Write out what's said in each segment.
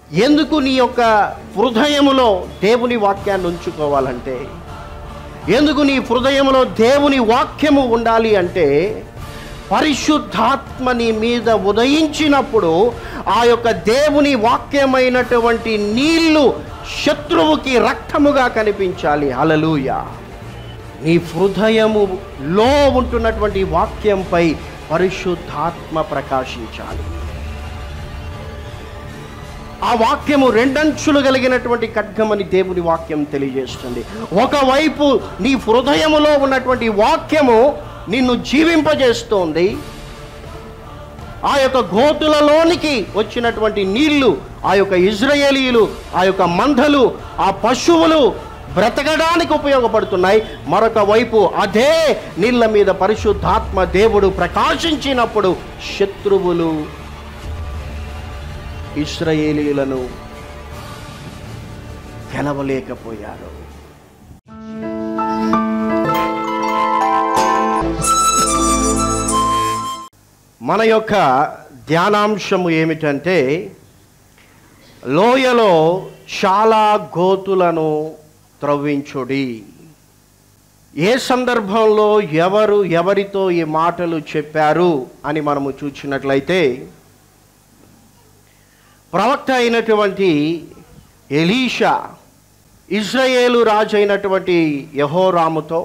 ఎందుకు నీ యొక్క హృదయములో దేవుని వాక్యాన్ని ఉంచుకోవాలంటే ఎందుకు నీ హృదయంలో దేవుని వాక్యము ఉండాలి అంటే పరిశుద్ధాత్మ నీ మీద ఉదయించినప్పుడు ఆ యొక్క దేవుని వాక్యమైనటువంటి నీళ్లు శత్రువుకి రక్తముగా కనిపించాలి హలలుయ నీ హృదయములో ఉంటున్నటువంటి వాక్యంపై పరిశుద్ధాత్మ ప్రకాశించాలి ఆ వాక్యము రెండంచులు కలిగినటువంటి ఖడ్గమని దేవుని వాక్యం తెలియజేస్తుంది ఒకవైపు నీ హృదయములో ఉన్నటువంటి వాక్యము నిన్ను జీవింపజేస్తోంది ఆ యొక్క గోతులలోనికి వచ్చినటువంటి నీళ్లు ఆ యొక్క ఇజ్రాయేలీలు ఆ యొక్క మందలు ఆ పశువులు బ్రతకడానికి ఉపయోగపడుతున్నాయి మరొక వైపు అదే నీళ్ళ మీద పరిశుద్ధాత్మ దేవుడు ప్రకాశించినప్పుడు శత్రువులు ఇస్రాయేలీలను గెలవలేకపోయారు మన యొక్క ధ్యానాంశము ఏమిటంటే లోయలో చాలా గోతులను త్రవ్వించుడి ఏ సందర్భంలో ఎవరు ఎవరితో ఈ మాటలు చెప్పారు అని మనము చూసినట్లయితే ప్రవక్త అయినటువంటి ఎలీషా ఇజ్రాయేలు రాజు అయినటువంటి యహోరాముతో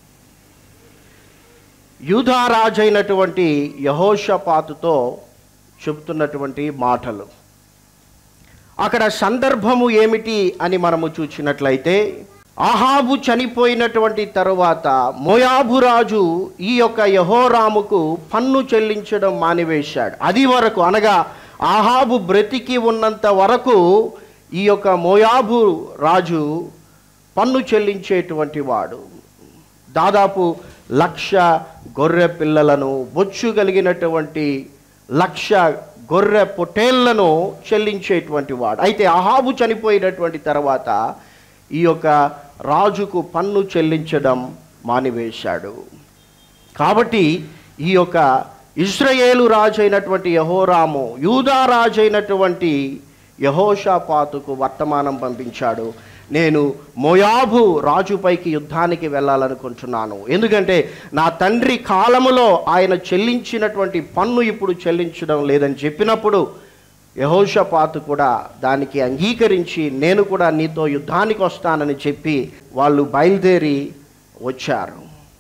యూదా రాజు అయినటువంటి యహోషపాతుతో చెప్తున్నటువంటి మాటలు అక్కడ సందర్భము ఏమిటి అని మనము చూసినట్లయితే ఆహాబు చనిపోయినటువంటి తరువాత మోయాబు రాజు ఈ యొక్క యహోరాముకు పన్ను చెల్లించడం మానివేశాడు అది వరకు అనగా ఆహాబు బ్రతికి ఉన్నంత వరకు ఈ యొక్క మోయాబు రాజు పన్ను చెల్లించేటువంటి వాడు దాదాపు లక్ష గొర్రె పిల్లలను బొచ్చు కలిగినటువంటి లక్ష గొర్రె పొటేళ్లను చెల్లించేటువంటి వాడు అయితే అహాబు చనిపోయినటువంటి తర్వాత ఈ యొక్క రాజుకు పన్ను చెల్లించడం మానివేశాడు కాబట్టి ఈ యొక్క ఇస్రాయేలు రాజు అయినటువంటి యహోరాము యూదా రాజు అయినటువంటి యహోషాపాతుకు వర్తమానం పంపించాడు నేను మోయాబు రాజుపైకి యుద్ధానికి వెళ్ళాలనుకుంటున్నాను ఎందుకంటే నా తండ్రి కాలములో ఆయన చెల్లించినటువంటి పన్ను ఇప్పుడు చెల్లించడం లేదని చెప్పినప్పుడు యహోషపాతు కూడా దానికి అంగీకరించి నేను కూడా నీతో యుద్ధానికి వస్తానని చెప్పి వాళ్ళు బయలుదేరి వచ్చారు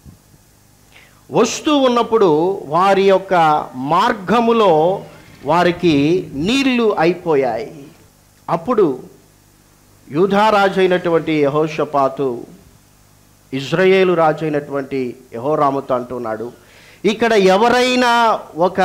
వస్తూ ఉన్నప్పుడు వారి యొక్క మార్గములో వారికి నీళ్లు అయిపోయాయి అప్పుడు యూధారాజు అయినటువంటి యహోషపాతు ఇజ్రాయేలు రాజు అయినటువంటి యహోరాముతో అంటున్నాడు ఇక్కడ ఎవరైనా ఒక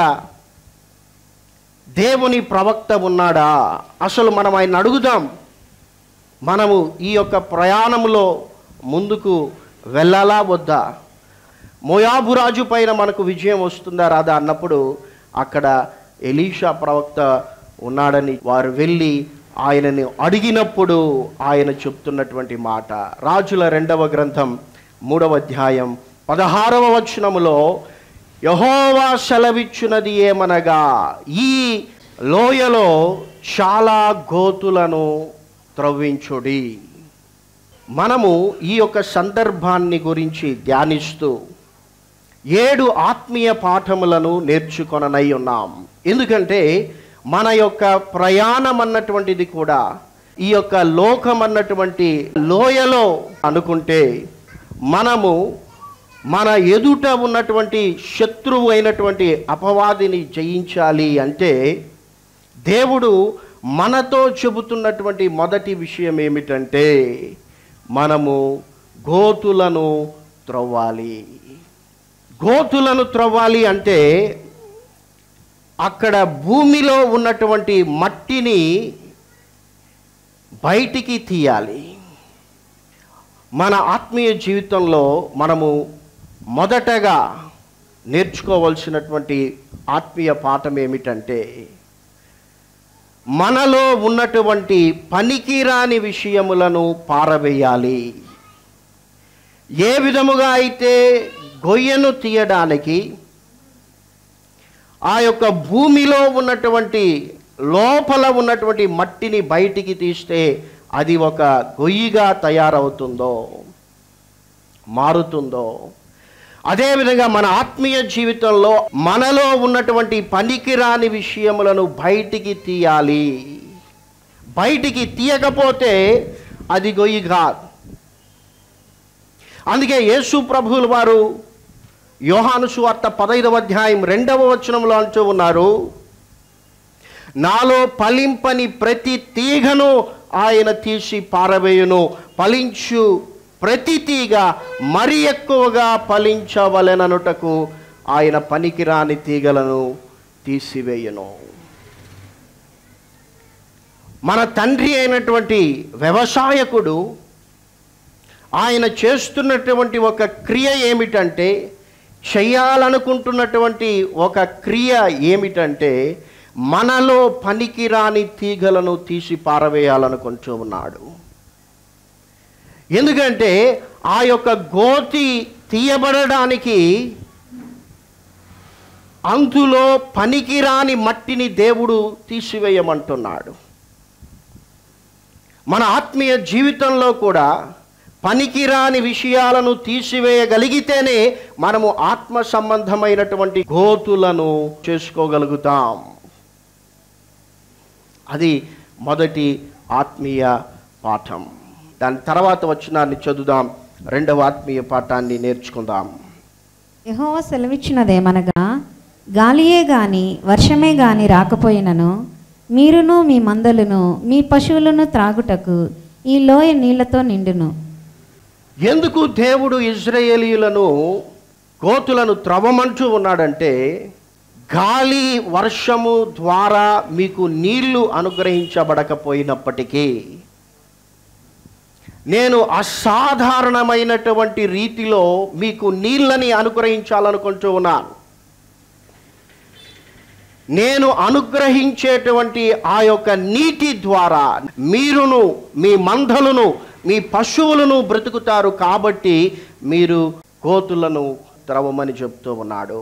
దేవుని ప్రవక్త ఉన్నాడా అసలు మనం ఆయన అడుగుదాం మనము ఈ యొక్క ప్రయాణంలో ముందుకు వెళ్ళాలా వద్దా మోయాబు రాజు పైన మనకు విజయం వస్తుందా రాదా అన్నప్పుడు అక్కడ ఎలీషా ప్రవక్త ఉన్నాడని వారు వెళ్ళి ఆయనని అడిగినప్పుడు ఆయన చెప్తున్నటువంటి మాట రాజుల రెండవ గ్రంథం మూడవ అధ్యాయం పదహారవ వచనములో యహోవా సెలవిచ్చునది ఏమనగా ఈ లోయలో చాలా గోతులను త్రవ్వించుడి మనము ఈ యొక్క సందర్భాన్ని గురించి ధ్యానిస్తూ ఏడు ఆత్మీయ పాఠములను నేర్చుకొననై ఉన్నాం ఎందుకంటే మన యొక్క ప్రయాణం అన్నటువంటిది కూడా ఈ యొక్క లోకం అన్నటువంటి లోయలో అనుకుంటే మనము మన ఎదుట ఉన్నటువంటి శత్రువు అయినటువంటి అపవాదిని జయించాలి అంటే దేవుడు మనతో చెబుతున్నటువంటి మొదటి విషయం ఏమిటంటే మనము గోతులను త్రవ్వాలి గోతులను త్రవ్వాలి అంటే అక్కడ భూమిలో ఉన్నటువంటి మట్టిని బయటికి తీయాలి మన ఆత్మీయ జీవితంలో మనము మొదటగా నేర్చుకోవలసినటువంటి ఆత్మీయ పాఠం ఏమిటంటే మనలో ఉన్నటువంటి పనికిరాని విషయములను పారవేయాలి ఏ విధముగా అయితే గొయ్యను తీయడానికి ఆ యొక్క భూమిలో ఉన్నటువంటి లోపల ఉన్నటువంటి మట్టిని బయటికి తీస్తే అది ఒక గొయ్యిగా తయారవుతుందో మారుతుందో అదేవిధంగా మన ఆత్మీయ జీవితంలో మనలో ఉన్నటువంటి పనికిరాని విషయములను బయటికి తీయాలి బయటికి తీయకపోతే అది గొయ్యి కాదు అందుకే యేసు ప్రభువుల వారు యోహాను సువార్త పదైదవ అధ్యాయం రెండవ వచనంలో అంటూ ఉన్నారు నాలో ఫలింపని ప్రతి తీగను ఆయన తీసి పారవేయును ఫలించు ప్రతి తీగ మరి ఎక్కువగా ఫలించవలెననుటకు ఆయన పనికిరాని తీగలను తీసివేయును మన తండ్రి అయినటువంటి వ్యవసాయకుడు ఆయన చేస్తున్నటువంటి ఒక క్రియ ఏమిటంటే చేయాలనుకుంటున్నటువంటి ఒక క్రియ ఏమిటంటే మనలో పనికిరాని తీగలను తీసి పారవేయాలనుకుంటూ ఉన్నాడు ఎందుకంటే ఆ యొక్క గోతి తీయబడడానికి అందులో పనికిరాని మట్టిని దేవుడు తీసివేయమంటున్నాడు మన ఆత్మీయ జీవితంలో కూడా పనికిరాని విషయాలను తీసివేయగలిగితేనే మనము ఆత్మ సంబంధమైనటువంటి గోతులను చేసుకోగలుగుతాం అది మొదటి ఆత్మీయ పాఠం దాని తర్వాత వచ్చినాన్ని చదువుదాం రెండవ ఆత్మీయ పాఠాన్ని నేర్చుకుందాం యెహోవా సెలవిచ్చినదేమనగా గాలియే గాని వర్షమే గాని రాకపోయినను మీరును మీ మందలను మీ పశువులను త్రాగుటకు ఈ లోయ నీళ్లతో నిండును ఎందుకు దేవుడు ఇజ్రాయేలీయులను గోతులను త్రవమంటూ ఉన్నాడంటే గాలి వర్షము ద్వారా మీకు నీళ్లు అనుగ్రహించబడకపోయినప్పటికీ నేను అసాధారణమైనటువంటి రీతిలో మీకు నీళ్ళని అనుగ్రహించాలనుకుంటూ ఉన్నాను నేను అనుగ్రహించేటువంటి ఆ యొక్క నీటి ద్వారా మీరును మీ మందలను మీ పశువులను బ్రతుకుతారు కాబట్టి మీరు కోతులను త్రవమని చెప్తూ ఉన్నాడు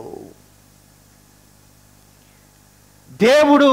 దేవుడు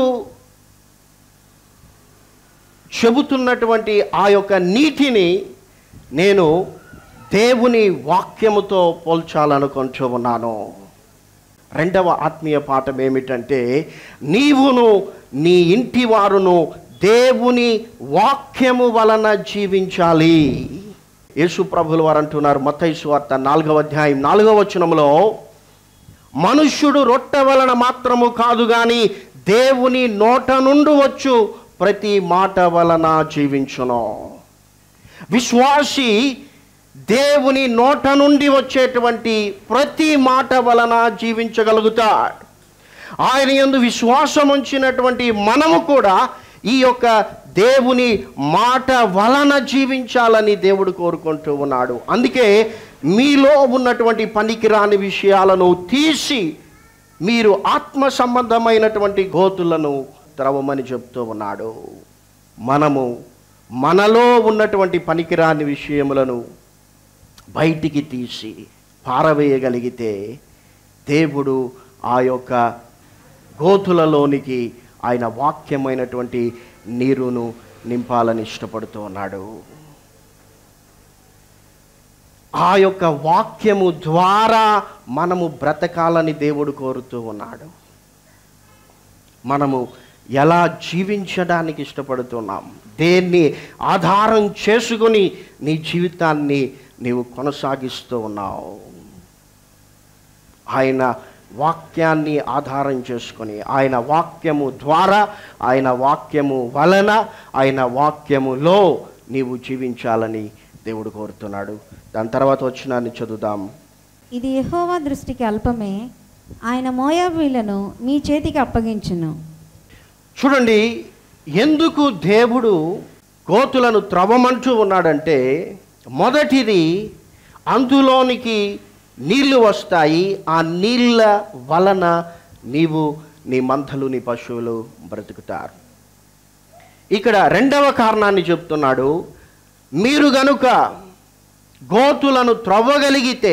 చెబుతున్నటువంటి ఆ యొక్క నీటిని నేను దేవుని వాక్యముతో పోల్చాలనుకుంటూ ఉన్నాను రెండవ ఆత్మీయ పాఠం ఏమిటంటే నీవును నీ ఇంటి వారును దేవుని వాక్యము వలన జీవించాలి యేసు ప్రభులు వారు అంటున్నారు మత్తయి వార్త నాలుగవ అధ్యాయం నాలుగవ వచనంలో మనుష్యుడు రొట్టె వలన మాత్రము కాదు గాని దేవుని నోట నుండి వచ్చు ప్రతి మాట వలన జీవించును విశ్వాసి దేవుని నోట నుండి వచ్చేటువంటి ప్రతి మాట వలన జీవించగలుగుతాడు ఆయన యందు విశ్వాసం ఉంచినటువంటి మనము కూడా ఈ యొక్క దేవుని మాట వలన జీవించాలని దేవుడు కోరుకుంటూ ఉన్నాడు అందుకే మీలో ఉన్నటువంటి పనికిరాని విషయాలను తీసి మీరు ఆత్మ సంబంధమైనటువంటి గోతులను త్రవమని చెప్తూ ఉన్నాడు మనము మనలో ఉన్నటువంటి పనికిరాని విషయములను బయటికి తీసి పారవేయగలిగితే దేవుడు ఆ యొక్క గోతులలోనికి ఆయన వాక్యమైనటువంటి నీరును నింపాలని ఇష్టపడుతూ ఉన్నాడు ఆ యొక్క వాక్యము ద్వారా మనము బ్రతకాలని దేవుడు కోరుతూ ఉన్నాడు మనము ఎలా జీవించడానికి ఇష్టపడుతున్నాం దేన్ని ఆధారం చేసుకుని నీ జీవితాన్ని నీవు కొనసాగిస్తూ ఉన్నావు ఆయన వాక్యాన్ని ఆధారం చేసుకొని ఆయన వాక్యము ద్వారా ఆయన వాక్యము వలన ఆయన వాక్యములో నీవు జీవించాలని దేవుడు కోరుతున్నాడు దాని తర్వాత వచ్చినాన్ని చదువుదాం ఇది యెహోవా దృష్టికి అల్పమే ఆయన మోయాబీలను మీ చేతికి అప్పగించును చూడండి ఎందుకు దేవుడు కోతులను త్రవమంటూ ఉన్నాడంటే మొదటిది అందులోనికి నీళ్లు వస్తాయి ఆ నీళ్ళ వలన నీవు నీ మంథలు నీ పశువులు బ్రతుకుతారు ఇక్కడ రెండవ కారణాన్ని చెప్తున్నాడు మీరు గనుక గోతులను త్రవ్వగలిగితే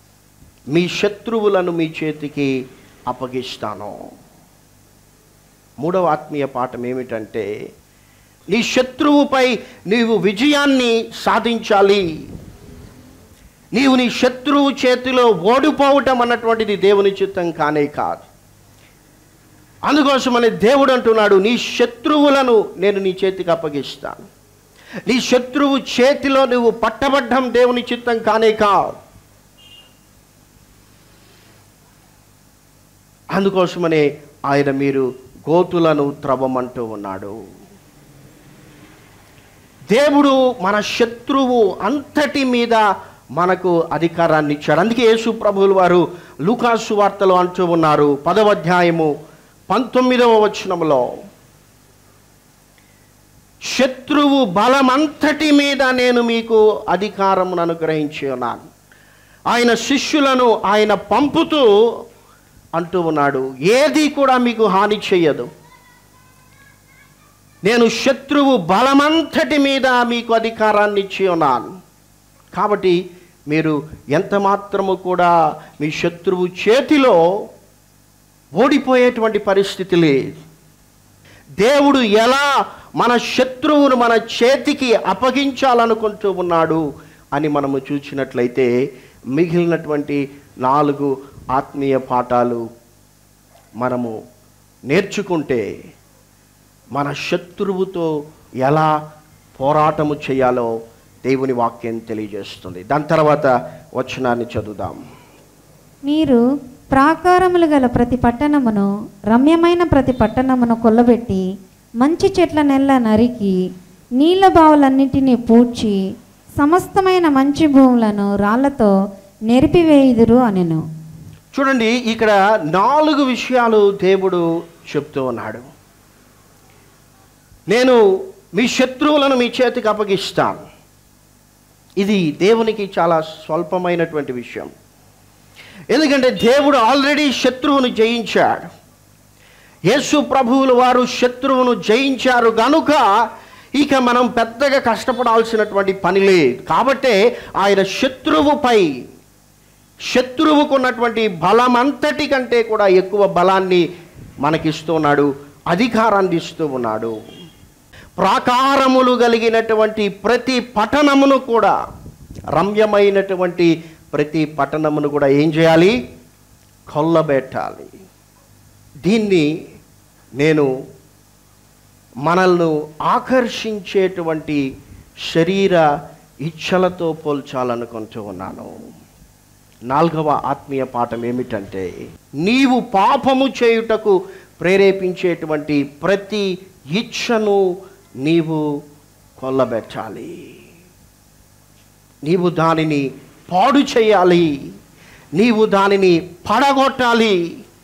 మీ శత్రువులను మీ చేతికి అప్పగిస్తాను మూడవ ఆత్మీయ పాఠం ఏమిటంటే నీ శత్రువుపై నీవు విజయాన్ని సాధించాలి నీవు నీ శత్రువు చేతిలో ఓడిపోవటం అన్నటువంటిది దేవుని చిత్తం కానే కాదు అందుకోసమని దేవుడు అంటున్నాడు నీ శత్రువులను నేను నీ చేతికి అప్పగిస్తాను నీ శత్రువు చేతిలో నువ్వు పట్టబడ్డం దేవుని చిత్తం కానే కాదు అందుకోసమనే ఆయన మీరు గోతులను త్రవ్వమంటూ ఉన్నాడు దేవుడు మన శత్రువు అంతటి మీద మనకు అధికారాన్ని ఇచ్చాడు అందుకే యేసు ప్రభువులు వారు లూకాసు వార్తలు అంటూ ఉన్నారు పదవ అధ్యాయము పంతొమ్మిదవ వచనంలో శత్రువు బలమంతటి మీద నేను మీకు అధికారమును అనుగ్రహించి ఉన్నాను ఆయన శిష్యులను ఆయన పంపుతూ అంటూ ఉన్నాడు ఏది కూడా మీకు హాని చేయదు నేను శత్రువు బలమంతటి మీద మీకు అధికారాన్ని ఇచ్చి ఉన్నాను కాబట్టి మీరు ఎంత మాత్రము కూడా మీ శత్రువు చేతిలో ఓడిపోయేటువంటి పరిస్థితి లేదు దేవుడు ఎలా మన శత్రువును మన చేతికి అప్పగించాలనుకుంటూ ఉన్నాడు అని మనము చూసినట్లయితే మిగిలినటువంటి నాలుగు ఆత్మీయ పాఠాలు మనము నేర్చుకుంటే మన శత్రువుతో ఎలా పోరాటము చేయాలో దేవుని వాక్యం తెలియజేస్తుంది దాని తర్వాత వచనాన్ని చదువుదాం మీరు ప్రాకారములు గల ప్రతి పట్టణమును రమ్యమైన ప్రతి పట్టణమును కొల్లబెట్టి మంచి చెట్ల నెల్ల నరికి నీళ్ళ బావులన్నిటినీ పూడ్చి సమస్తమైన మంచి భూములను రాళ్లతో నెరిపివేయుదురు అనెను చూడండి ఇక్కడ నాలుగు విషయాలు దేవుడు చెప్తూ ఉన్నాడు నేను మీ శత్రువులను మీ చేతికి అప్పగిస్తాను ఇది దేవునికి చాలా స్వల్పమైనటువంటి విషయం ఎందుకంటే దేవుడు ఆల్రెడీ శత్రువును జయించాడు యేసు ప్రభువులు వారు శత్రువును జయించారు గనుక ఇక మనం పెద్దగా కష్టపడాల్సినటువంటి పని లేదు కాబట్టే ఆయన శత్రువుపై శత్రువుకున్నటువంటి బలమంతటి కంటే కూడా ఎక్కువ బలాన్ని మనకిస్తున్నాడు అధికారాన్ని ఇస్తూ ఉన్నాడు ప్రాకారములు కలిగినటువంటి ప్రతి పట్టణమును కూడా రమ్యమైనటువంటి ప్రతి పట్టణమును కూడా ఏం చేయాలి కొల్లబెట్టాలి దీన్ని నేను మనల్ని ఆకర్షించేటువంటి శరీర ఇచ్ఛలతో పోల్చాలనుకుంటూ ఉన్నాను నాలుగవ ఆత్మీయ పాఠం ఏమిటంటే నీవు పాపము చేయుటకు ప్రేరేపించేటువంటి ప్రతి ఇచ్ఛను నీవు కొల్లబెట్టాలి నీవు దానిని పాడు చేయాలి నీవు దానిని పడగొట్టాలి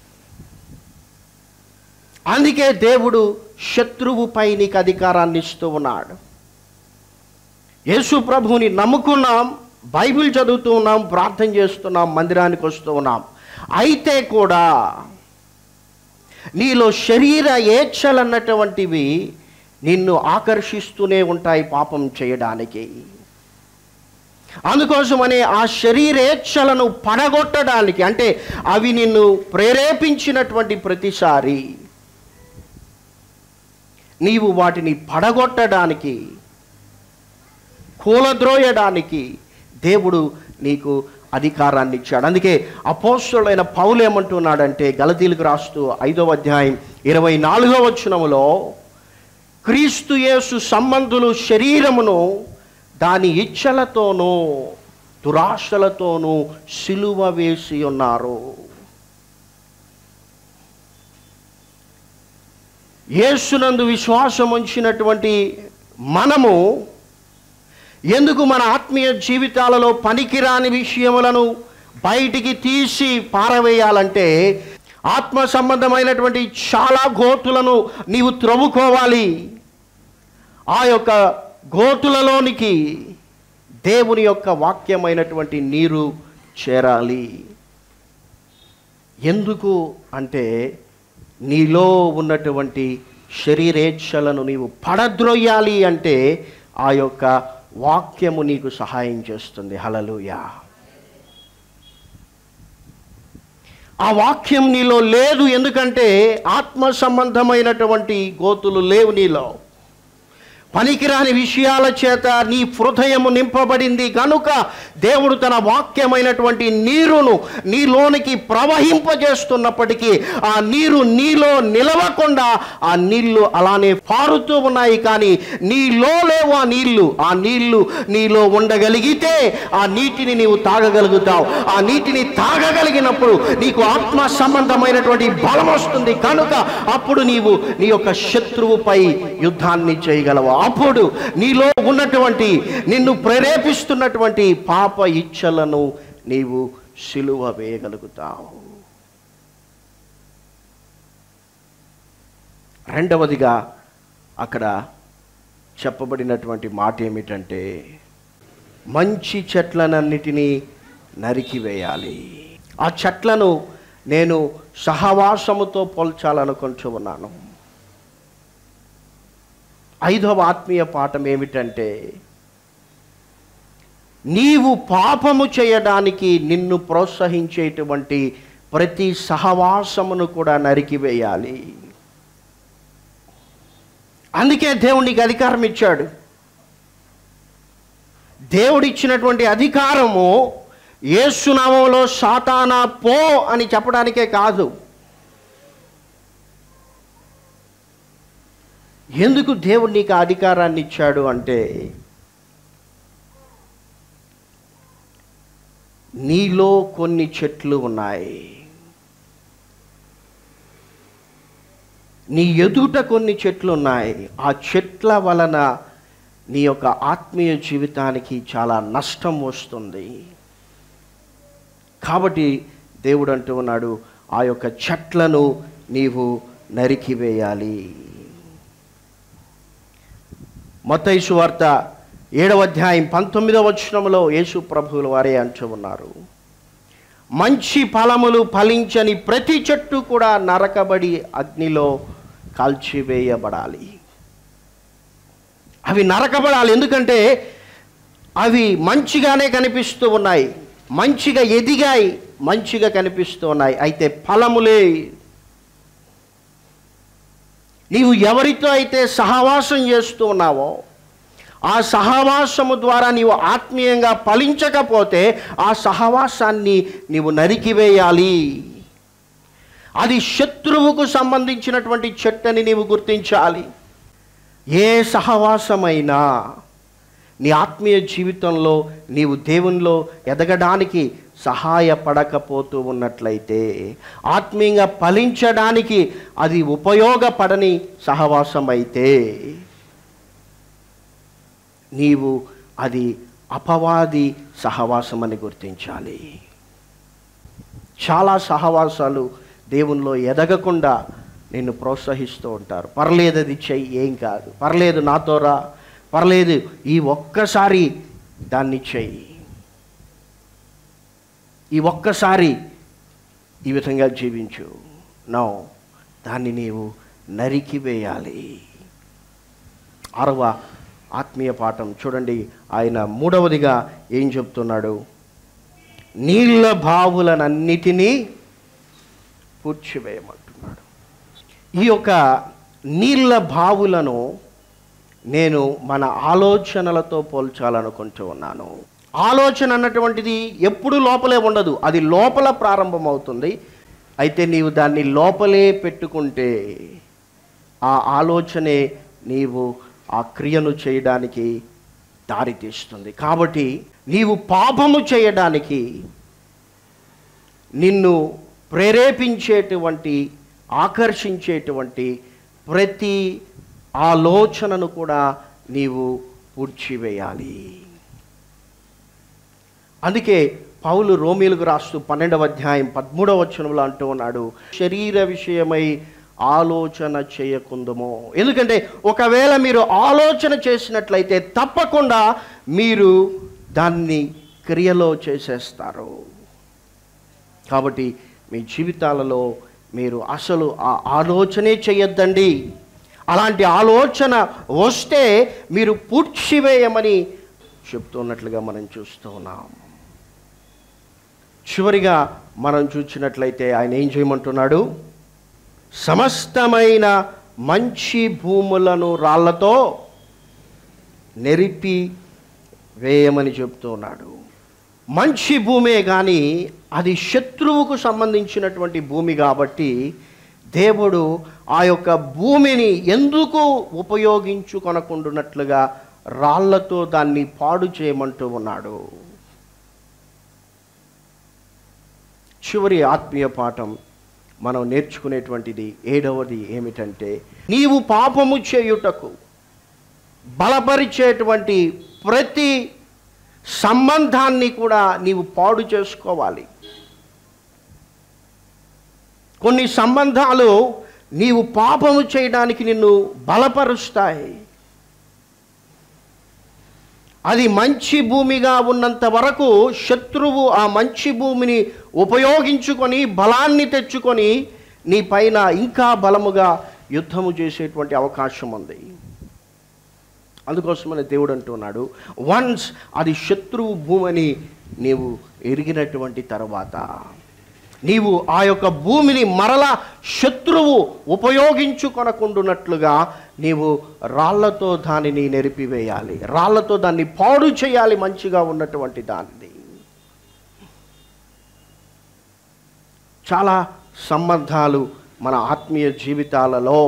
అందుకే దేవుడు శత్రువుపై నీకు అధికారాన్ని ఇస్తూ ఉన్నాడు యేసు ప్రభువుని నమ్ముకున్నాం బైబిల్ చదువుతూ ఉన్నాం ప్రార్థన చేస్తున్నాం మందిరానికి వస్తూ ఉన్నాం అయితే కూడా నీలో శరీర ఏచ్ఛలన్నటువంటివి నిన్ను ఆకర్షిస్తూనే ఉంటాయి పాపం చేయడానికి అందుకోసమని ఆ శరీరేచ్ఛలను పడగొట్టడానికి అంటే అవి నిన్ను ప్రేరేపించినటువంటి ప్రతిసారి నీవు వాటిని పడగొట్టడానికి కూలద్రోయడానికి దేవుడు నీకు అధికారాన్ని ఇచ్చాడు అందుకే అపోస్తుడైన పౌలు ఏమంటున్నాడంటే గలతీలకు రాస్తూ ఐదవ అధ్యాయం ఇరవై నాలుగవ వచనములో క్రీస్తు యేసు సంబంధులు శరీరమును దాని ఇచ్చలతోనూ దురాశలతోనూ సిలువ వేసి ఉన్నారు యేసునందు విశ్వాసం ఉంచినటువంటి మనము ఎందుకు మన ఆత్మీయ జీవితాలలో పనికిరాని విషయములను బయటికి తీసి పారవేయాలంటే ఆత్మ సంబంధమైనటువంటి చాలా గోతులను నీవు త్రవ్వుకోవాలి ఆ యొక్క గోతులలోనికి దేవుని యొక్క వాక్యమైనటువంటి నీరు చేరాలి ఎందుకు అంటే నీలో ఉన్నటువంటి శరీరేచ్ఛలను నీవు పడద్రోయాలి అంటే ఆ యొక్క వాక్యము నీకు సహాయం చేస్తుంది హలలుయా ఆ వాక్యం నీలో లేదు ఎందుకంటే ఆత్మ సంబంధమైనటువంటి గోతులు లేవు నీలో పనికిరాని విషయాల చేత నీ హృదయము నింపబడింది కనుక దేవుడు తన వాక్యమైనటువంటి నీరును నీలోనికి ప్రవహింపజేస్తున్నప్పటికీ ఆ నీరు నీలో నిలవకుండా ఆ నీళ్లు అలానే పారుతూ ఉన్నాయి కానీ నీలో లేవు ఆ నీళ్లు ఆ నీళ్లు నీలో ఉండగలిగితే ఆ నీటిని నీవు తాగగలుగుతావు ఆ నీటిని తాగగలిగినప్పుడు నీకు ఆత్మ సంబంధమైనటువంటి బలం వస్తుంది కనుక అప్పుడు నీవు నీ యొక్క శత్రువుపై యుద్ధాన్ని చేయగలవు అప్పుడు నీలో ఉన్నటువంటి నిన్ను ప్రేరేపిస్తున్నటువంటి పాప ఇచ్చలను నీవు సిలువ వేయగలుగుతావు రెండవదిగా అక్కడ చెప్పబడినటువంటి మాట ఏమిటంటే మంచి చెట్లనన్నిటినీ నరికివేయాలి ఆ చెట్లను నేను సహవాసముతో పోల్చాలనుకుంటూ ఉన్నాను ఐదవ ఆత్మీయ పాఠం ఏమిటంటే నీవు పాపము చేయడానికి నిన్ను ప్రోత్సహించేటువంటి ప్రతి సహవాసమును కూడా నరికివేయాలి అందుకే దేవునికి అధికారం ఇచ్చాడు దేవుడిచ్చినటువంటి అధికారము ఏసునామంలో సాతానా పో అని చెప్పడానికే కాదు ఎందుకు దేవుడు నీకు ఆ అధికారాన్ని ఇచ్చాడు అంటే నీలో కొన్ని చెట్లు ఉన్నాయి నీ ఎదుట కొన్ని చెట్లు ఉన్నాయి ఆ చెట్ల వలన నీ యొక్క ఆత్మీయ జీవితానికి చాలా నష్టం వస్తుంది కాబట్టి దేవుడు అంటూ ఉన్నాడు ఆ యొక్క చెట్లను నీవు నరికివేయాలి మత్తైసు వార్త ఏడవ అధ్యాయం పంతొమ్మిదవ వచనంలో యేసు ప్రభువుల వారే అంటూ ఉన్నారు మంచి ఫలములు ఫలించని ప్రతి చెట్టు కూడా నరకబడి అగ్నిలో కాల్చివేయబడాలి అవి నరకబడాలి ఎందుకంటే అవి మంచిగానే కనిపిస్తూ ఉన్నాయి మంచిగా ఎదిగాయి మంచిగా కనిపిస్తూ ఉన్నాయి అయితే ఫలములే నీవు ఎవరితో అయితే సహవాసం చేస్తూ ఉన్నావో ఆ సహవాసము ద్వారా నీవు ఆత్మీయంగా ఫలించకపోతే ఆ సహవాసాన్ని నీవు నరికివేయాలి అది శత్రువుకు సంబంధించినటువంటి చెట్టని నీవు గుర్తించాలి ఏ సహవాసమైనా నీ ఆత్మీయ జీవితంలో నీవు దేవునిలో ఎదగడానికి సహాయపడకపోతూ ఉన్నట్లయితే ఆత్మీయంగా ఫలించడానికి అది ఉపయోగపడని సహవాసం అయితే నీవు అది అపవాది సహవాసం అని గుర్తించాలి చాలా సహవాసాలు దేవునిలో ఎదగకుండా నిన్ను ప్రోత్సహిస్తూ ఉంటారు పర్లేదు అది చెయ్యి ఏం కాదు పర్లేదు నాతో రా పర్లేదు ఈ ఒక్కసారి దాన్ని చెయ్యి ఈ ఒక్కసారి ఈ విధంగా జీవించు నో దాన్ని నీవు నరికివేయాలి ఆరవ ఆత్మీయ పాఠం చూడండి ఆయన మూడవదిగా ఏం చెప్తున్నాడు నీళ్ళ బావులనన్నిటినీ పూడ్చివేయమంటున్నాడు ఈ యొక్క నీళ్ళ బావులను నేను మన ఆలోచనలతో పోల్చాలనుకుంటూ ఉన్నాను ఆలోచన అన్నటువంటిది ఎప్పుడు లోపలే ఉండదు అది లోపల ప్రారంభమవుతుంది అయితే నీవు దాన్ని లోపలే పెట్టుకుంటే ఆ ఆలోచనే నీవు ఆ క్రియను చేయడానికి దారితీస్తుంది కాబట్టి నీవు పాపము చేయడానికి నిన్ను ప్రేరేపించేటువంటి ఆకర్షించేటువంటి ప్రతి ఆలోచనను కూడా నీవు పూడ్చివేయాలి అందుకే పౌలు రోమిలకు రాస్తూ పన్నెండవ అధ్యాయం పదమూడవ వచనంలో అంటూ ఉన్నాడు శరీర విషయమై ఆలోచన చేయకుందమో ఎందుకంటే ఒకవేళ మీరు ఆలోచన చేసినట్లయితే తప్పకుండా మీరు దాన్ని క్రియలో చేసేస్తారు కాబట్టి మీ జీవితాలలో మీరు అసలు ఆ ఆలోచనే చేయొద్దండి అలాంటి ఆలోచన వస్తే మీరు పూడ్చివేయమని చెప్తున్నట్లుగా మనం చూస్తూ ఉన్నాం చివరిగా మనం చూసినట్లయితే ఆయన ఏం చేయమంటున్నాడు సమస్తమైన మంచి భూములను రాళ్లతో నెరిపి వేయమని చెప్తూ ఉన్నాడు మంచి భూమే కానీ అది శత్రువుకు సంబంధించినటువంటి భూమి కాబట్టి దేవుడు ఆ యొక్క భూమిని ఎందుకు ఉపయోగించుకొనకుండునట్లుగా రాళ్లతో దాన్ని పాడు చేయమంటూ ఉన్నాడు చివరి ఆత్మీయ పాఠం మనం నేర్చుకునేటువంటిది ఏడవది ఏమిటంటే నీవు పాపము చేయుటకు బలపరిచేటువంటి ప్రతి సంబంధాన్ని కూడా నీవు పాడు చేసుకోవాలి కొన్ని సంబంధాలు నీవు పాపము చేయడానికి నిన్ను బలపరుస్తాయి అది మంచి భూమిగా ఉన్నంత వరకు శత్రువు ఆ మంచి భూమిని ఉపయోగించుకొని బలాన్ని తెచ్చుకొని నీ పైన ఇంకా బలముగా యుద్ధము చేసేటువంటి అవకాశం ఉంది అందుకోసమని దేవుడు అంటున్నాడు వన్స్ అది శత్రువు భూమని నీవు ఎరిగినటువంటి తర్వాత నీవు ఆ యొక్క భూమిని మరల శత్రువు ఉపయోగించుకొనకుండునట్లుగా నీవు రాళ్లతో దానిని నెరిపివేయాలి రాళ్లతో దాన్ని పాడు చేయాలి మంచిగా ఉన్నటువంటి దాన్ని చాలా సంబంధాలు మన ఆత్మీయ జీవితాలలో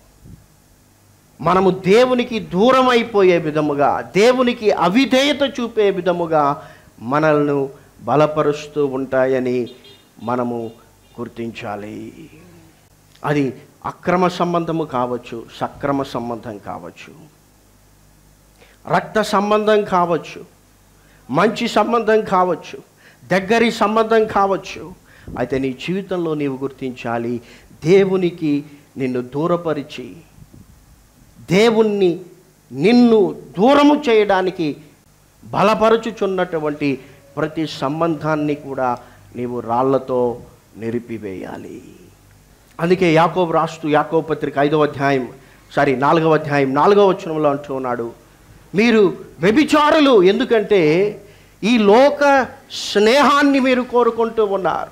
మనము దేవునికి దూరం అయిపోయే విధముగా దేవునికి అవిధేయత చూపే విధముగా మనల్ని బలపరుస్తూ ఉంటాయని మనము గుర్తించాలి అది అక్రమ సంబంధము కావచ్చు సక్రమ సంబంధం కావచ్చు రక్త సంబంధం కావచ్చు మంచి సంబంధం కావచ్చు దగ్గరి సంబంధం కావచ్చు అయితే నీ జీవితంలో నీవు గుర్తించాలి దేవునికి నిన్ను దూరపరిచి దేవుణ్ణి నిన్ను దూరము చేయడానికి బలపరుచుచున్నటువంటి ప్రతి సంబంధాన్ని కూడా నీవు రాళ్లతో నిరిపివేయాలి అందుకే యాకోబు రాస్తూ యాకోబు పత్రిక ఐదవ అధ్యాయం సారీ నాలుగవ అధ్యాయం నాలుగవ వచనంలో అంటూ ఉన్నాడు మీరు వ్యభిచారులు ఎందుకంటే ఈ లోక స్నేహాన్ని మీరు కోరుకుంటూ ఉన్నారు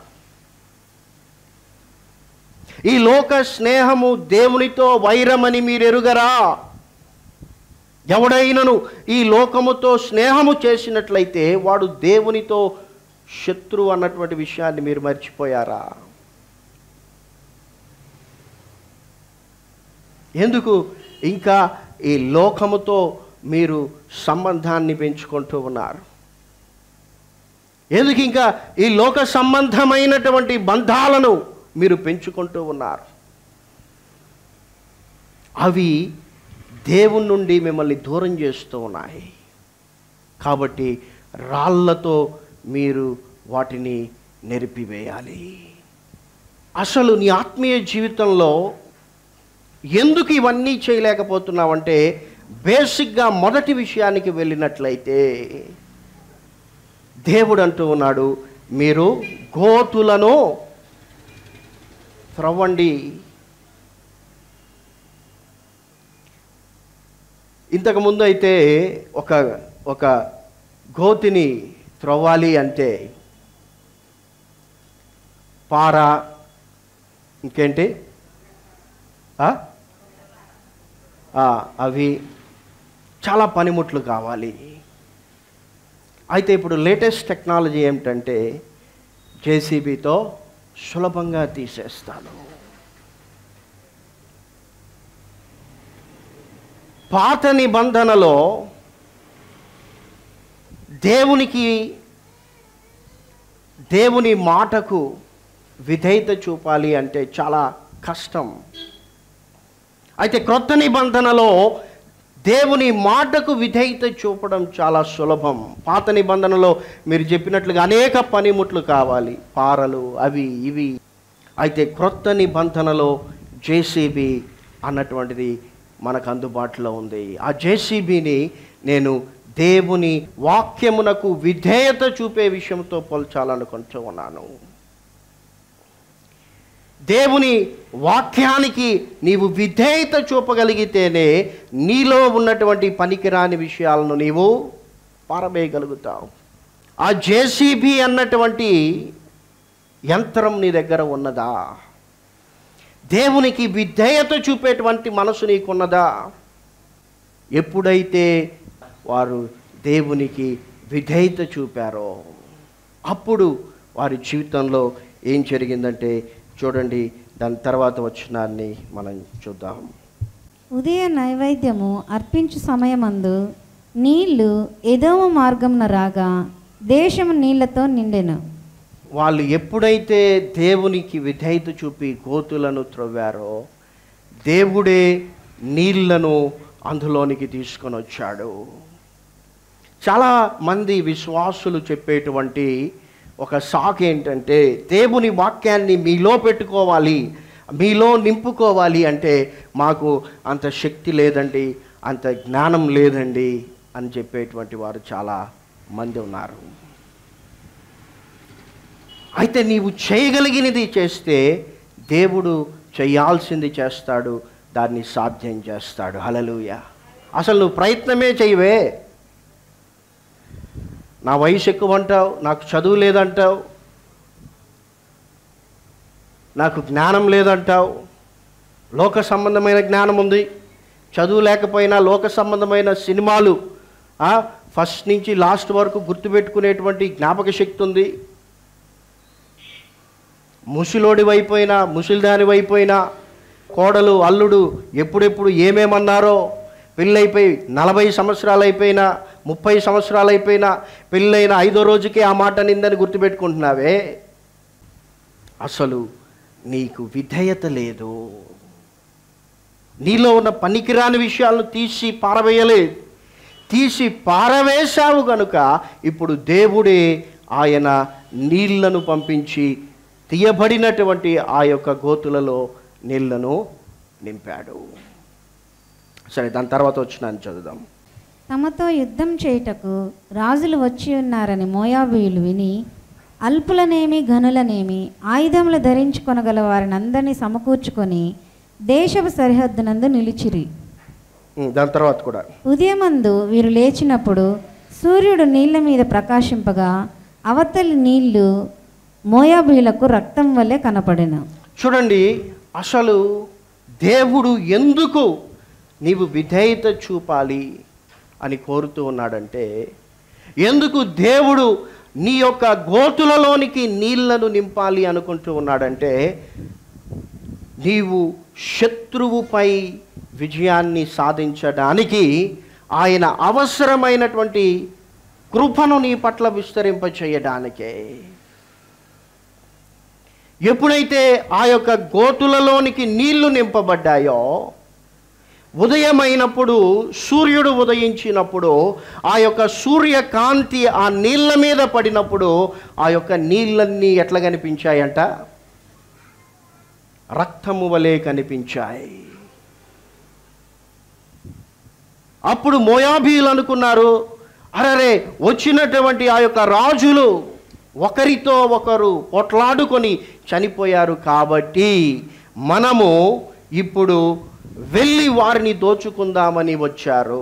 ఈ లోక స్నేహము దేవునితో వైరమని మీరు ఎరుగరా ఎవడైనను ఈ లోకముతో స్నేహము చేసినట్లయితే వాడు దేవునితో శత్రువు అన్నటువంటి విషయాన్ని మీరు మర్చిపోయారా ఎందుకు ఇంకా ఈ లోకముతో మీరు సంబంధాన్ని పెంచుకుంటూ ఉన్నారు ఎందుకు ఇంకా ఈ లోక సంబంధమైనటువంటి బంధాలను మీరు పెంచుకుంటూ ఉన్నారు అవి దేవుని నుండి మిమ్మల్ని దూరం చేస్తూ ఉన్నాయి కాబట్టి రాళ్లతో మీరు వాటిని నెరిపివేయాలి అసలు నీ ఆత్మీయ జీవితంలో ఎందుకు ఇవన్నీ చేయలేకపోతున్నావంటే బేసిక్గా మొదటి విషయానికి వెళ్ళినట్లయితే దేవుడు అంటూ ఉన్నాడు మీరు గోతులను త్రవ్వండి ఇంతకు ముందు అయితే ఒక ఒక గోతిని త్రవ్వాలి అంటే పార ఇంకేంటి ఆ? ఆ, అవి చాలా పనిముట్లు కావాలి అయితే ఇప్పుడు లేటెస్ట్ టెక్నాలజీ ఏమిటంటే జేసీబీతో సులభంగా తీసేస్తాను పాత నిబంధనలో దేవునికి దేవుని మాటకు విధేయత చూపాలి అంటే చాలా కష్టం అయితే క్రొత్త నిబంధనలో దేవుని మాటకు విధేయత చూపడం చాలా సులభం పాత నిబంధనలో మీరు చెప్పినట్లుగా అనేక పనిముట్లు కావాలి పారలు అవి ఇవి అయితే క్రొత్త నిబంధనలో జేసీబీ అన్నటువంటిది మనకు అందుబాటులో ఉంది ఆ జేసీబీని నేను దేవుని వాక్యమునకు విధేయత చూపే విషయంతో పోల్చాలనుకుంటూ ఉన్నాను దేవుని వాక్యానికి నీవు విధేయత చూపగలిగితేనే నీలో ఉన్నటువంటి పనికిరాని విషయాలను నీవు పారవేయగలుగుతావు ఆ జేసీబీ అన్నటువంటి యంత్రం నీ దగ్గర ఉన్నదా దేవునికి విధేయత చూపేటువంటి మనసు నీకున్నదా ఎప్పుడైతే వారు దేవునికి విధేయత చూపారో అప్పుడు వారి జీవితంలో ఏం జరిగిందంటే చూడండి దాని తర్వాత వచ్చినాన్ని మనం చూద్దాం ఉదయ నైవేద్యము అర్పించు సమయమందు నీళ్లు ఎదోమ మార్గంన రాగా దేశము నీళ్లతో నిండెను వాళ్ళు ఎప్పుడైతే దేవునికి విధేయత చూపి గోతులను త్రవ్వారో దేవుడే నీళ్లను అందులోనికి తీసుకొని వచ్చాడు చాలా మంది విశ్వాసులు చెప్పేటువంటి ఒక సాక్ ఏంటంటే దేవుని వాక్యాన్ని మీలో పెట్టుకోవాలి మీలో నింపుకోవాలి అంటే మాకు అంత శక్తి లేదండి అంత జ్ఞానం లేదండి అని చెప్పేటువంటి వారు చాలా మంది ఉన్నారు అయితే నీవు చేయగలిగినది చేస్తే దేవుడు చేయాల్సింది చేస్తాడు దాన్ని సాధ్యం చేస్తాడు హలలుయ అసలు నువ్వు ప్రయత్నమే చేయవే నా వయసు ఎక్కువ అంటావు నాకు చదువు లేదంటావు నాకు జ్ఞానం లేదంటావు లోక సంబంధమైన జ్ఞానం ఉంది చదువు లేకపోయినా లోక సంబంధమైన సినిమాలు ఆ, ఫస్ట్ నుంచి లాస్ట్ వరకు గుర్తుపెట్టుకునేటువంటి జ్ఞాపక శక్తి ఉంది ముసిలోడి వైపోయినా ముసిల్దాని వైపోయినా కోడలు అల్లుడు ఎప్పుడెప్పుడు ఏమేమన్నారో పెళ్ళైపోయి నలభై సంవత్సరాలు అయిపోయినా ముప్పై సంవత్సరాలు అయిపోయినా పెళ్ళైన ఐదో రోజుకే ఆ మాట నిందని గుర్తుపెట్టుకుంటున్నావే అసలు నీకు విధేయత లేదు నీలో ఉన్న పనికిరాని విషయాలను తీసి పారవేయలేదు తీసి పారవేశావు గనుక ఇప్పుడు దేవుడే ఆయన నీళ్లను పంపించి తీయబడినటువంటి ఆ యొక్క గోతులలో నీళ్లను నింపాడు సరే దాని తర్వాత వచ్చినాన్ని చదువుదాం తమతో యుద్ధం చేయుటకు రాజులు వచ్చి ఉన్నారని మోయాబీయులు విని అల్పులనేమి ఘనులనేమి ఆయుధములు ధరించుకొనగల వారిని అందరినీ సమకూర్చుకొని దేశపు సరిహద్దునందు నిలిచిరి ఉం, దాని తర్వాత కూడా ఉదయమందు వీరు లేచినప్పుడు సూర్యుడు నీళ్ల మీద ప్రకాశింపగా అవతలి నీళ్లు మోయాబీలకు రక్తం వల్లే కనపడెను చూడండి అసలు దేవుడు ఎందుకు నీవు విధేయత చూపాలి అని కోరుతూ ఉన్నాడంటే ఎందుకు దేవుడు నీ యొక్క గోతులలోనికి నీళ్లను నింపాలి అనుకుంటూ ఉన్నాడంటే నీవు శత్రువుపై విజయాన్ని సాధించడానికి ఆయన అవసరమైనటువంటి కృపను నీ పట్ల విస్తరింపచేయడానికే ఎప్పుడైతే ఆ యొక్క గోతులలోనికి నీళ్లు నింపబడ్డాయో ఉదయమైనప్పుడు సూర్యుడు ఉదయించినప్పుడు ఆ యొక్క సూర్యకాంతి ఆ నీళ్ళ మీద పడినప్పుడు ఆ యొక్క నీళ్ళన్నీ ఎట్లా కనిపించాయంట రక్తము వలె కనిపించాయి అప్పుడు మోయాబీలు అనుకున్నారు అరరే వచ్చినటువంటి ఆ యొక్క రాజులు ఒకరితో ఒకరు పొట్లాడుకొని చనిపోయారు కాబట్టి మనము ఇప్పుడు వెళ్ళి వారిని దోచుకుందామని వచ్చారు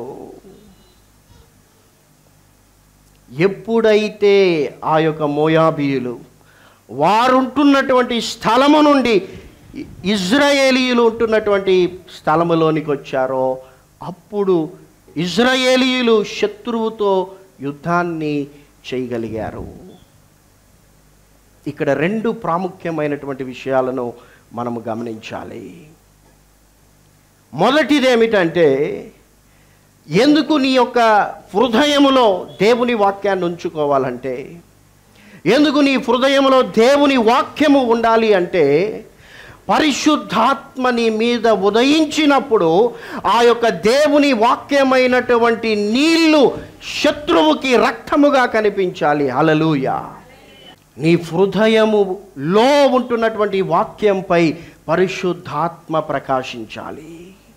ఎప్పుడైతే ఆ యొక్క మోయాబీయులు వారుంటున్నటువంటి స్థలము నుండి ఇ- ఇజ్రాయేలీయులు ఉంటున్నటువంటి స్థలములోనికి వచ్చారో అప్పుడు ఇజ్రాయేలీయులు శత్రువుతో యుద్ధాన్ని చేయగలిగారు ఇక్కడ రెండు ప్రాముఖ్యమైనటువంటి విషయాలను మనము గమనించాలి మొదటిది ఏమిటంటే ఎందుకు నీ యొక్క హృదయములో దేవుని వాక్యాన్ని ఉంచుకోవాలంటే ఎందుకు నీ హృదయములో దేవుని వాక్యము ఉండాలి అంటే పరిశుద్ధాత్మ నీ మీద ఉదయించినప్పుడు ఆ యొక్క దేవుని వాక్యమైనటువంటి నీళ్లు శత్రువుకి రక్తముగా కనిపించాలి హలలుయ నీ హృదయములో ఉంటున్నటువంటి వాక్యంపై పరిశుద్ధాత్మ ప్రకాశించాలి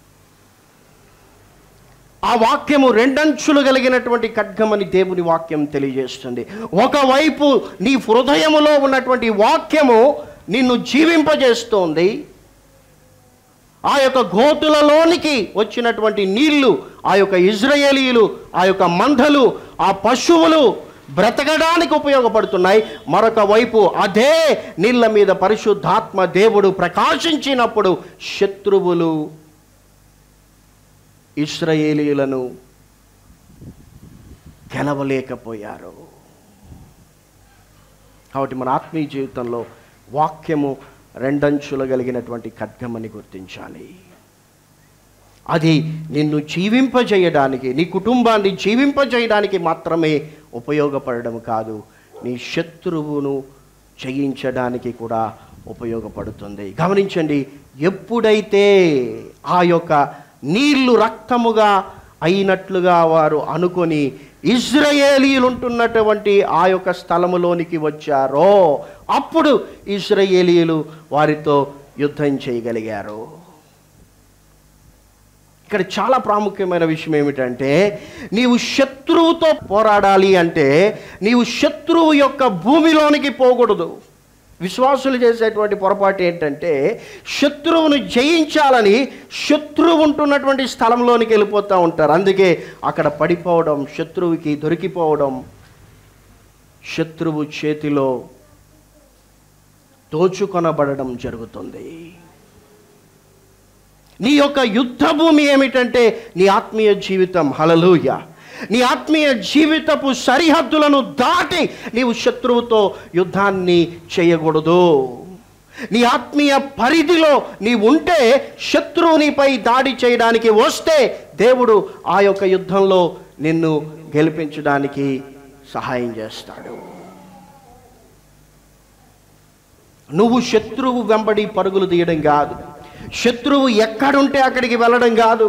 ఆ వాక్యము రెండంచులు కలిగినటువంటి ఖడ్గమని దేవుని వాక్యం తెలియజేస్తుంది ఒకవైపు నీ హృదయములో ఉన్నటువంటి వాక్యము నిన్ను జీవింపజేస్తోంది ఆ యొక్క గోతులలోనికి వచ్చినటువంటి నీళ్లు ఆ యొక్క ఇజ్రాయేలీయులు ఆ యొక్క మందలు ఆ పశువులు బ్రతకడానికి ఉపయోగపడుతున్నాయి మరొక వైపు అదే నీళ్ళ మీద పరిశుద్ధాత్మ దేవుడు ప్రకాశించినప్పుడు శత్రువులు ఇస్రాయేలీలను గెలవలేకపోయారు కాబట్టి మన ఆత్మీయ జీవితంలో వాక్యము రెండంచులు కలిగినటువంటి ఖడ్గమని గుర్తించాలి అది నిన్ను జీవింపజేయడానికి నీ కుటుంబాన్ని జీవింపజేయడానికి మాత్రమే ఉపయోగపడడం కాదు నీ శత్రువును జయించడానికి కూడా ఉపయోగపడుతుంది గమనించండి ఎప్పుడైతే ఆ యొక్క నీళ్లు రక్తముగా అయినట్లుగా వారు అనుకొని ఇజ్రాయేలీలు ఉంటున్నటువంటి ఆ యొక్క స్థలములోనికి వచ్చారో అప్పుడు ఇజ్రాయేలీలు వారితో యుద్ధం చేయగలిగారు ఇక్కడ చాలా ప్రాముఖ్యమైన విషయం ఏమిటంటే నీవు శత్రువుతో పోరాడాలి అంటే నీవు శత్రువు యొక్క భూమిలోనికి పోకూడదు విశ్వాసులు చేసేటువంటి పొరపాటు ఏంటంటే శత్రువును జయించాలని శత్రువు ఉంటున్నటువంటి స్థలంలోనికి వెళ్ళిపోతూ ఉంటారు అందుకే అక్కడ పడిపోవడం శత్రువుకి దొరికిపోవడం శత్రువు చేతిలో దోచుకొనబడడం జరుగుతుంది నీ యొక్క యుద్ధ భూమి ఏమిటంటే నీ ఆత్మీయ జీవితం హలలుయ నీ ఆత్మీయ జీవితపు సరిహద్దులను దాటి నీవు శత్రువుతో యుద్ధాన్ని చేయకూడదు నీ ఆత్మీయ పరిధిలో నీ ఉంటే శత్రువునిపై దాడి చేయడానికి వస్తే దేవుడు ఆ యొక్క యుద్ధంలో నిన్ను గెలిపించడానికి సహాయం చేస్తాడు నువ్వు శత్రువు వెంబడి పరుగులు తీయడం కాదు శత్రువు ఎక్కడుంటే అక్కడికి వెళ్ళడం కాదు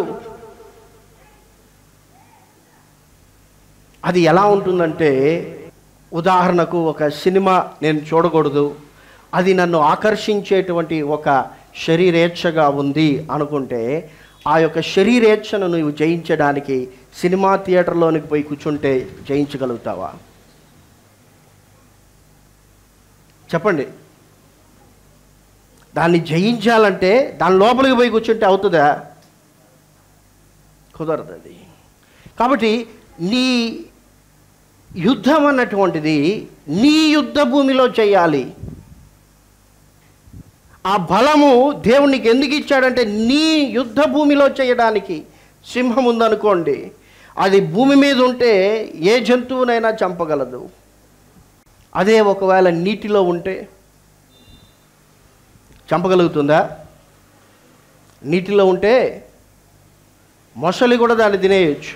అది ఎలా ఉంటుందంటే ఉదాహరణకు ఒక సినిమా నేను చూడకూడదు అది నన్ను ఆకర్షించేటువంటి ఒక శరీరేచ్ఛగా ఉంది అనుకుంటే ఆ యొక్క శరీరేచ్ఛను నువ్వు జయించడానికి సినిమా థియేటర్లోనికి పోయి కూర్చుంటే జయించగలుగుతావా చెప్పండి దాన్ని జయించాలంటే దాని లోపలికి పోయి కూర్చుంటే అవుతుందా కుదరదు అది కాబట్టి నీ యుద్ధం అన్నటువంటిది నీ యుద్ధ భూమిలో చేయాలి ఆ బలము దేవునికి ఎందుకు ఇచ్చాడంటే నీ యుద్ధ భూమిలో చేయడానికి సింహం ఉందనుకోండి అది భూమి మీద ఉంటే ఏ జంతువునైనా చంపగలదు అదే ఒకవేళ నీటిలో ఉంటే చంపగలుగుతుందా నీటిలో ఉంటే మొసలి కూడా దాన్ని తినేయచ్చు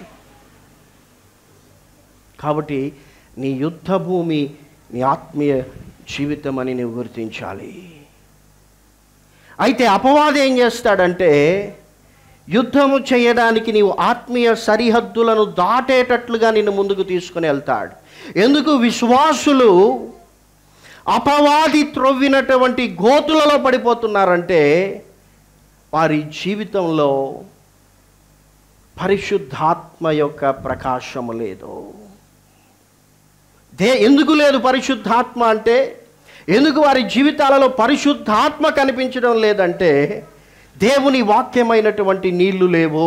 కాబట్టి నీ యుద్ధ భూమి నీ ఆత్మీయ జీవితం అని నువ్వు గుర్తించాలి అయితే అపవాదం ఏం చేస్తాడంటే యుద్ధము చేయడానికి నీవు ఆత్మీయ సరిహద్దులను దాటేటట్లుగా నిన్ను ముందుకు తీసుకుని వెళ్తాడు ఎందుకు విశ్వాసులు అపవాది త్రొవ్వినటువంటి గోతులలో పడిపోతున్నారంటే వారి జీవితంలో పరిశుద్ధాత్మ యొక్క ప్రకాశము లేదు దే ఎందుకు లేదు పరిశుద్ధాత్మ అంటే ఎందుకు వారి జీవితాలలో పరిశుద్ధాత్మ కనిపించడం లేదంటే దేవుని వాక్యమైనటువంటి నీళ్లు లేవు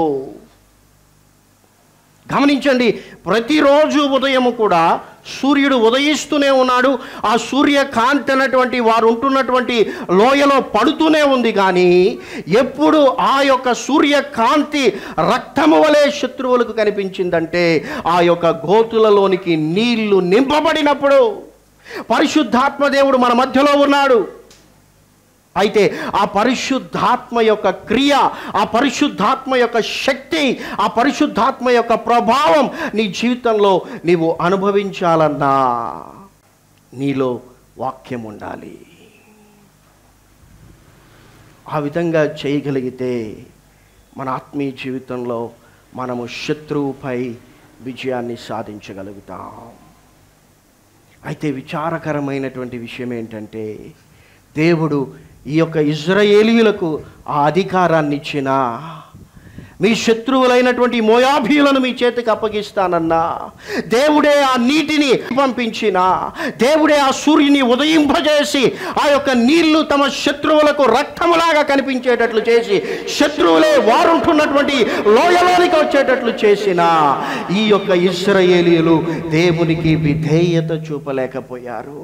గమనించండి ప్రతిరోజు ఉదయము కూడా సూర్యుడు ఉదయిస్తూనే ఉన్నాడు ఆ సూర్యకాంతి అన్నటువంటి వారు ఉంటున్నటువంటి లోయలో పడుతూనే ఉంది కానీ ఎప్పుడు ఆ యొక్క సూర్యకాంతి రక్తము వలె శత్రువులకు కనిపించిందంటే ఆ యొక్క గోతులలోనికి నీళ్లు నింపబడినప్పుడు పరిశుద్ధాత్మ దేవుడు మన మధ్యలో ఉన్నాడు అయితే ఆ పరిశుద్ధాత్మ యొక్క క్రియ ఆ పరిశుద్ధాత్మ యొక్క శక్తి ఆ పరిశుద్ధాత్మ యొక్క ప్రభావం నీ జీవితంలో నీవు అనుభవించాలన్నా నీలో వాక్యం ఉండాలి ఆ విధంగా చేయగలిగితే మన ఆత్మీయ జీవితంలో మనము శత్రువుపై విజయాన్ని సాధించగలుగుతాం అయితే విచారకరమైనటువంటి విషయం ఏంటంటే దేవుడు ఈ యొక్క ఇజ్రాయేలీయులకు ఆ అధికారాన్ని ఇచ్చిన మీ శత్రువులైనటువంటి మోయాభీయులను మీ చేతికి అప్పగిస్తానన్నా దేవుడే ఆ నీటిని పంపించిన దేవుడే ఆ సూర్యుని ఉదయింపజేసి ఆ యొక్క నీళ్లు తమ శత్రువులకు రక్తములాగా కనిపించేటట్లు చేసి శత్రువులే వారుంటున్నటువంటి లోయలోనికి వచ్చేటట్లు చేసిన ఈ యొక్క ఇస్రాయేలీలు దేవునికి విధేయత చూపలేకపోయారు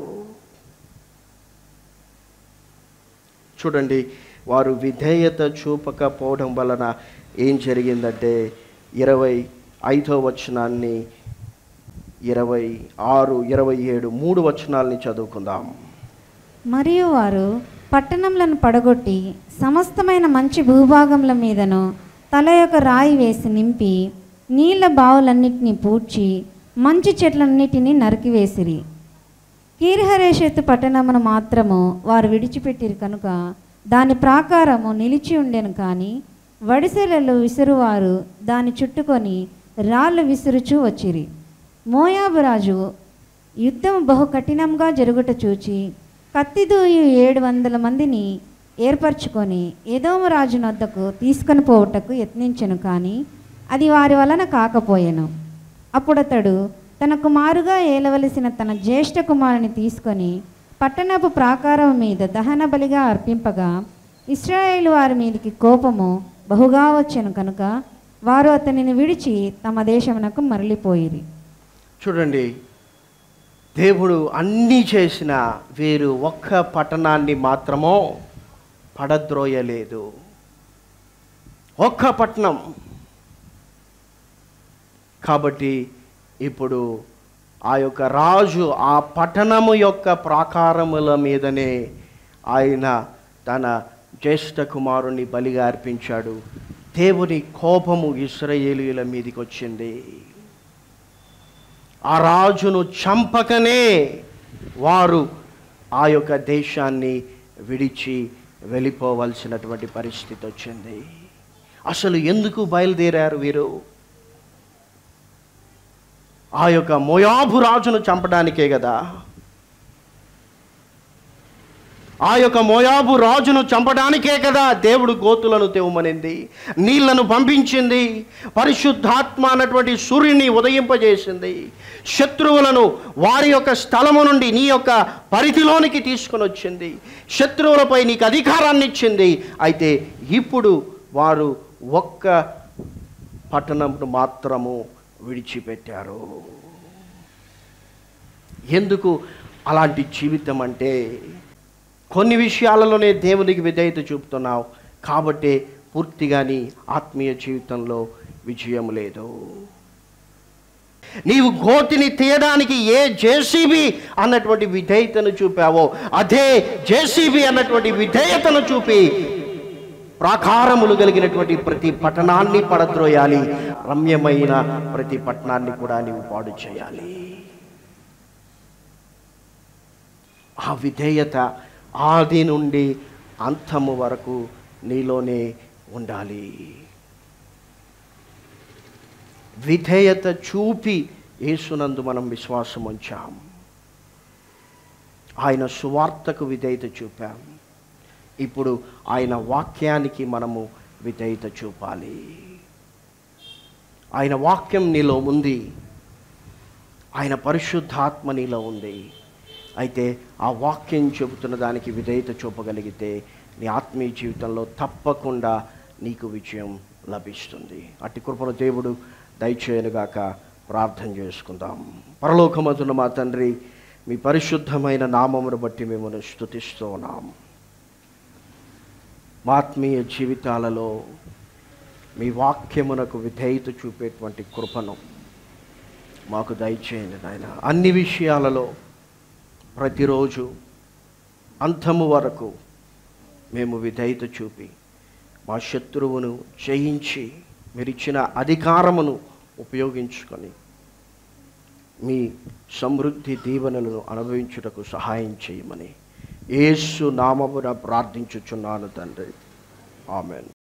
చూడండి వారు విధేయత చూపకపోవడం వలన ఏం జరిగిందంటే ఇరవై ఐదో వచనాన్ని ఇరవై ఆరు ఇరవై ఏడు మూడు వచనాల్ని చదువుకుందాం మరియు వారు పట్టణంలను పడగొట్టి సమస్తమైన మంచి భూభాగముల మీదను తల యొక్క రాయి వేసి నింపి నీళ్ల బావులన్నిటినీ పూడ్చి మంచి చెట్లన్నిటినీ నరికివేసిరి కీర్హరేషెత్తు పట్టణమును మాత్రము వారు విడిచిపెట్టిరి కనుక దాని ప్రాకారము నిలిచి ఉండెను కానీ వడిసెలలో విసురువారు దాన్ని చుట్టుకొని రాళ్ళు విసురుచూ వచ్చిరి మోయాబు రాజు యుద్ధం బహు కఠినంగా జరుగుట చూచి కత్తిదూయు ఏడు వందల మందిని ఏర్పరచుకొని ఏదోము రాజు నొద్దకు తీసుకొని పోవుటకు యత్నించెను కానీ అది వారి వలన కాకపోయెను అప్పుడతడు తన కుమారుగా ఏలవలసిన తన జ్యేష్ఠ కుమారుని తీసుకొని పట్టణపు ప్రాకారం మీద దహన బలిగా అర్పింపగా ఇస్రాయేలు వారి మీదకి కోపము బహుగా వచ్చెను కనుక వారు అతనిని విడిచి తమ దేశమునకు మరలిపోయిరి చూడండి దేవుడు అన్నీ చేసిన వీరు ఒక్క పట్టణాన్ని మాత్రమో పడద్రోయలేదు ఒక్క పట్టణం కాబట్టి ఇప్పుడు ఆ యొక్క రాజు ఆ పట్టణము యొక్క ప్రాకారముల మీదనే ఆయన తన జ్యేష్ఠ కుమారుని బలిగా అర్పించాడు దేవుని కోపము ఇస్రాయేలీల మీదకి వచ్చింది ఆ రాజును చంపకనే వారు ఆ యొక్క దేశాన్ని విడిచి వెళ్ళిపోవలసినటువంటి పరిస్థితి వచ్చింది అసలు ఎందుకు బయలుదేరారు వీరు ఆ యొక్క మోయాబు రాజును చంపడానికే కదా ఆ యొక్క మోయాబు రాజును చంపడానికే కదా దేవుడు గోతులను తెవమనింది నీళ్లను పంపించింది పరిశుద్ధాత్మ అన్నటువంటి సూర్యుని ఉదయింపజేసింది శత్రువులను వారి యొక్క స్థలము నుండి నీ యొక్క పరిధిలోనికి తీసుకొని వచ్చింది శత్రువులపై నీకు అధికారాన్ని ఇచ్చింది అయితే ఇప్పుడు వారు ఒక్క పట్టణంను మాత్రము విడిచిపెట్టారు ఎందుకు అలాంటి జీవితం అంటే కొన్ని విషయాలలోనే దేవునికి విధేయత చూపుతున్నావు కాబట్టి పూర్తిగా నీ ఆత్మీయ జీవితంలో విజయం లేదు నీవు గోతిని తీయడానికి ఏ జేసీబీ అన్నటువంటి విధేయతను చూపావో అదే జేసీబీ అన్నటువంటి విధేయతను చూపి ప్రాకారములు కలిగినటువంటి ప్రతి పట్టణాన్ని పడద్రోయాలి రమ్యమైన ప్రతి పట్టణాన్ని కూడా నీవు పాడు చేయాలి ఆ విధేయత ఆది నుండి అంతము వరకు నీలోనే ఉండాలి విధేయత చూపి యేసునందు మనం విశ్వాసం ఉంచాం ఆయన సువార్తకు విధేయత చూపాం ఇప్పుడు ఆయన వాక్యానికి మనము విధేయత చూపాలి ఆయన వాక్యం నీలో ఉంది ఆయన పరిశుద్ధాత్మ నీలో ఉంది అయితే ఆ వాక్యం చెబుతున్న దానికి విధేయత చూపగలిగితే నీ ఆత్మీయ జీవితంలో తప్పకుండా నీకు విజయం లభిస్తుంది అట్టి కృపను దేవుడు దయచేయనుగాక ప్రార్థన చేసుకుందాం పరలోకమతున్న మా తండ్రి మీ పరిశుద్ధమైన నామమును బట్టి మిమ్మల్ని స్తుతిస్తూ ఉన్నాం మా ఆత్మీయ జీవితాలలో మీ వాక్యమునకు విధేయత చూపేటువంటి కృపను మాకు దయచేయండి నాయన అన్ని విషయాలలో ప్రతిరోజు అంతము వరకు మేము విధేయత చూపి మా శత్రువును జయించి మీరిచ్చిన అధికారమును ఉపయోగించుకొని మీ సమృద్ధి దీవెనలను అనుభవించుటకు సహాయం చేయమని యేసు నామమున ప్రార్థించుచున్నాను తండ్రి ఆమెన్